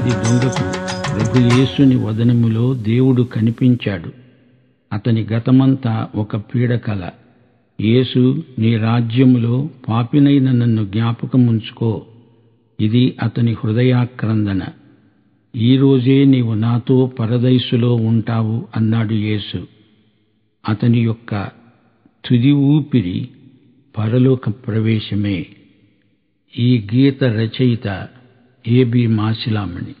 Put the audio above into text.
ఈ దొంగకు ప్రభు యేసుని వదనములో దేవుడు కనిపించాడు అతని గతమంతా ఒక పీడకల యేసు నీ రాజ్యములో పాపినైన నన్ను జ్ఞాపకముంచుకో ఇది అతని హృదయాక్రందన ఈ రోజే నీవు నాతో పరదైసులో ఉంటావు అన్నాడు యేసు అతని యొక్క తుది ఊపిరి పరలోక ప్రవేశమే ఈ గీత రచయిత ఏబి మాసిలామణి